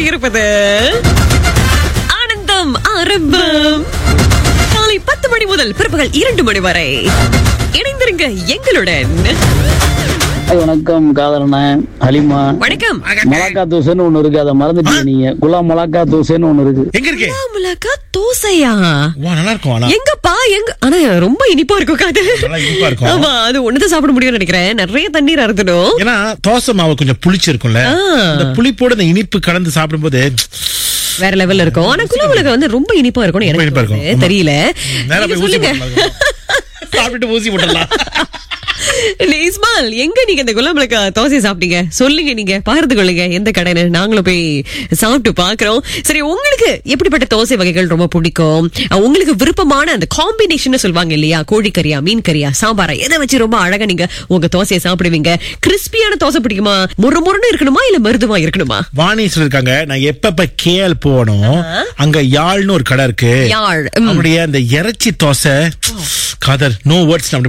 கொண்டிருப்பது ஆனந்தம் ஆரம்பம் காலை பத்து மணி முதல் பிற்பகல் இரண்டு மணி வரை இணைந்திருங்க எங்களுடன் வணக்கம் காதலண்ணன் ஹலிமா வணக்கம் மலாக்கா தோசைன்னு ஒண்ணு இருக்கு அதை மறந்துட்டீங்க நீங்க குலாம் மலாக்கா தோசைன்னு ஒண்ணு இருக்கு எங்க இருக்கு மிளகா தோசையா வா நல்லா இருக்கும் ஆனா எங்கப்பா எங்க ஆனா ரொம்ப இனிப்பா இருக்கும் காது நல்லா இனிப்பா இருக்கும். ஆமா அது ஒண்ணுதான் சாப்பிட முடியும்னு நினைக்கிறேன் நிறைய தண்ணீர் அறுத்தணும் ஏன்னா தோசை மாவு கொஞ்சம் புளிச்சிருக்கும்ல ஆ. அந்த புளிப்போட இந்த இனிப்பு கலந்து சாப்பிடும்போது வேற லெவல்ல இருக்கும் ஆனா குலமிளகா வந்து ரொம்ப இனிப்பா இருக்கும்னு ரொம்ப எனக்கு இனிப்பா இருக்கும். தோணுது. ஆமா. தெரியல நேரா நீங்க போய் ஊசி சொல்லுங்க போட்டுடலாம். சாப்பிட்டுட்டு ஊசி போட்டுடலாம் இல்ல, இஸ்மால் எங்க நீங்க இந்த குலமிளகா தோசை சாப்பிட்டீங்க சொல்லுங்க நீங்க பகிர்ந்து கொள்ளுங்க எந்த கடைன்னு நாங்களும் போய் சாப்பிட்டு பாக்குறோம் சரி உங்களுக்கு எப்படிப்பட்ட தோசை வகைகள் ரொம்ப பிடிக்கும் அஹ், உங்களுக்கு விருப்பமான அந்த காம்பினேஷன் சொல்லுவாங்க இல்லையா கோழிக்கறியா மீன் கறியா சாம்பாரா எதை வச்சு ரொம்ப அழகா நீங்க உங்க தோசையை சாப்பிடுவீங்க கிறிஸ்பியான தோசை பிடிக்குமா முறு முறுன்னு இருக்கணுமா இல்ல மருதுவா இருக்கணுமா வாணி சொல்லிருக்காங்க நான் எப்பப்ப கேஎல் போனோம் அங்க யாழ்னு ஒரு கடை இருக்கு யாழ் ம். அவங்களுடைய அந்த இறைச்சி தோசை காதர் நோ வேர்ட்ஸ் அப்படி